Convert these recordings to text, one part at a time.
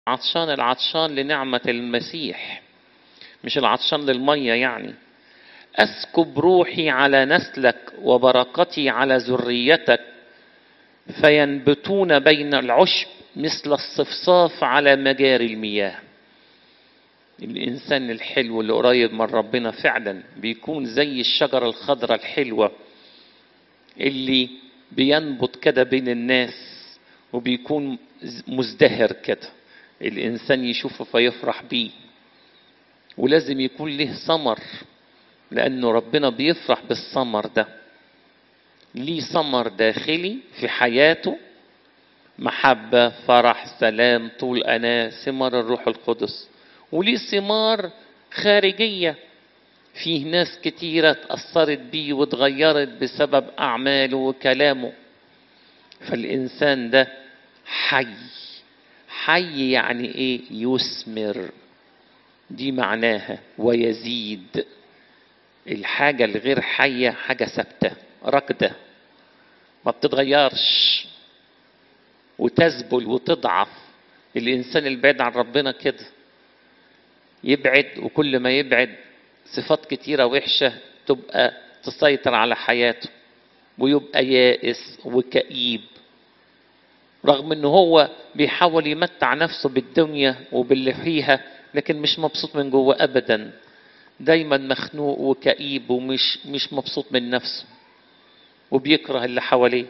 عطشان العطشان لنعمة المسيح مش العطشان للمية يعني أسكب روحي على نسلك وبركتي على ذريتك فينبتون بين العشب مثل الصفصاف على مجاري المياه الإنسان الحلو اللي قريب من ربنا فعلا بيكون زي الشجرة الخضراء الحلوة اللي بينبت كده بين الناس وبيكون مزدهر كده الإنسان يشوفه فيفرح بيه ولازم يكون له ثمر لأنه ربنا بيفرح بالثمر ده ليه ثمر داخلي في حياته محبة فرح سلام طول أناة ثمار الروح القدس وليه ثمار خارجية فيه ناس كتيرة اتأثرت بيه واتغيرت بسبب أعماله وكلامه فالإنسان ده حي حي يعني إيه يثمر دي معناها ويزيد الحاجة الغير حية حاجة ثابتة راكدة ما بتتغيرش وتذبل وتضعف الإنسان البعيد عن ربنا كده يبعد وكل ما يبعد صفات كتيرة وحشة تبقى تسيطر على حياته ويبقى يائس وكئيب رغم انه هو بيحاول يمتع نفسه بالدنيا وباللي فيها لكن مش مبسوط من جوه ابدا دايما مخنوق وكئيب ومش مش مبسوط من نفسه وبيكره اللي حواليه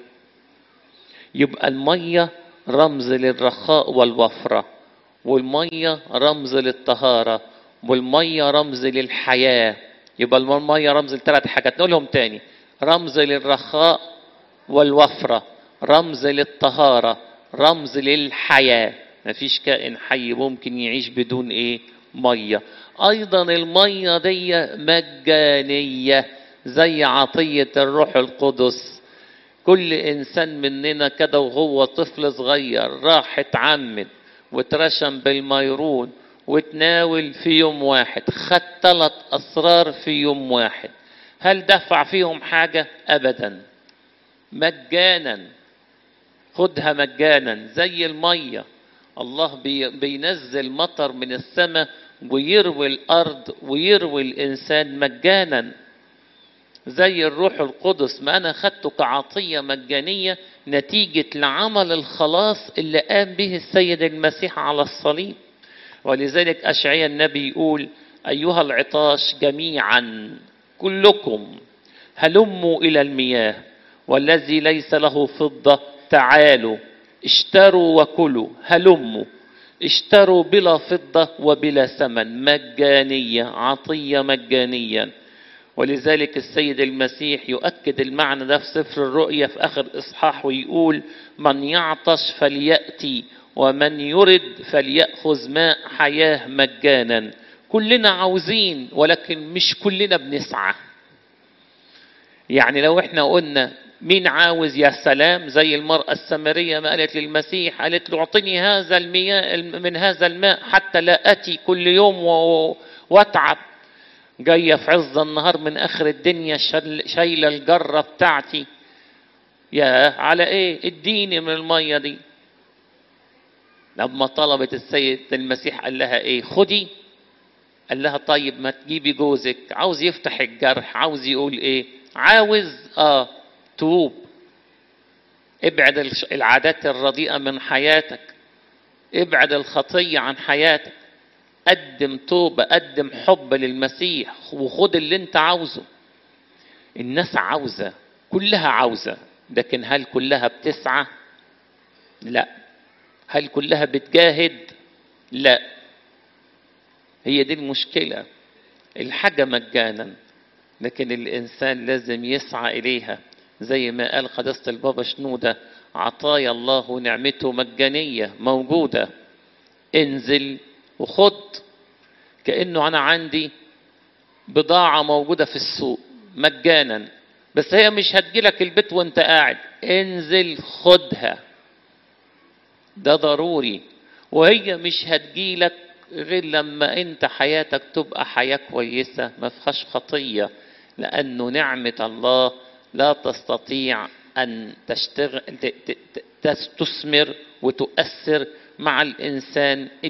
يبقى الميه رمز للرخاء والوفره والميه رمز للطهاره والميه رمز للحياه يبقى الميه رمز لثلاث حاجات نقولهم تاني رمز للرخاء والوفره رمز للطهاره رمز للحياه مفيش كائن حي ممكن يعيش بدون ايه ميه ايضا الميه دي مجانيه زي عطيه الروح القدس كل انسان مننا كده وهو طفل صغير راح اتعمد واترشم بالميرون وتناول في يوم واحد خد ثلاث اسرار في يوم واحد هل دفع فيهم حاجه ابدا مجانا خدها مجانا زي الميه الله بينزل مطر من السماء ويروي الارض ويروي الانسان مجانا زي الروح القدس ما انا خدته كعطيه مجانيه نتيجه لعمل الخلاص اللي قام به السيد المسيح على الصليب ولذلك اشعيا النبي يقول ايها العطاش جميعا كلكم هلموا الى المياه والذي ليس له فضه تعالوا اشتروا وكلوا هلموا اشتروا بلا فضة وبلا ثمن مجانية عطية مجانيا ولذلك السيد المسيح يؤكد المعنى ده في سفر الرؤيا في آخر إصحاح ويقول من يعطش فليأتي ومن يرد فليأخذ ماء حياة مجانا كلنا عاوزين ولكن مش كلنا بنسعى يعني لو احنا قلنا مين عاوز يا سلام زي المرأة السامرية ما قالت للمسيح قالت له اعطني هذا المياه من هذا الماء حتى لا أتي كل يوم واتعب جاية في عز النهار من آخر الدنيا شايلة الجرة بتاعتي يا على ايه اديني من المية دي لما طلبت السيد المسيح قال لها ايه خدي قال لها طيب ما تجيبي جوزك عاوز يفتح الجرح عاوز يقول ايه عاوز اه توب ابعد العادات الرديئة من حياتك ابعد الخطية عن حياتك قدم توبة قدم حب للمسيح وخد اللي انت عاوزه الناس عاوزة كلها عاوزة لكن هل كلها بتسعى لا هل كلها بتجاهد لا هي دي المشكلة الحاجة مجانا لكن الإنسان لازم يسعى إليها زي ما قال قداسة البابا شنودة عطايا الله ونعمته مجانية موجودة انزل وخد كأنه أنا عندي بضاعة موجودة في السوق مجانا بس هي مش هتجيلك البيت وانت قاعد انزل خدها ده ضروري وهي مش هتجيلك غير لما انت حياتك تبقى حياة كويسة ما فيهاش خطية لأنه نعمة الله لا تستطيع أن تشتغل تثمر وتؤثر مع الإنسان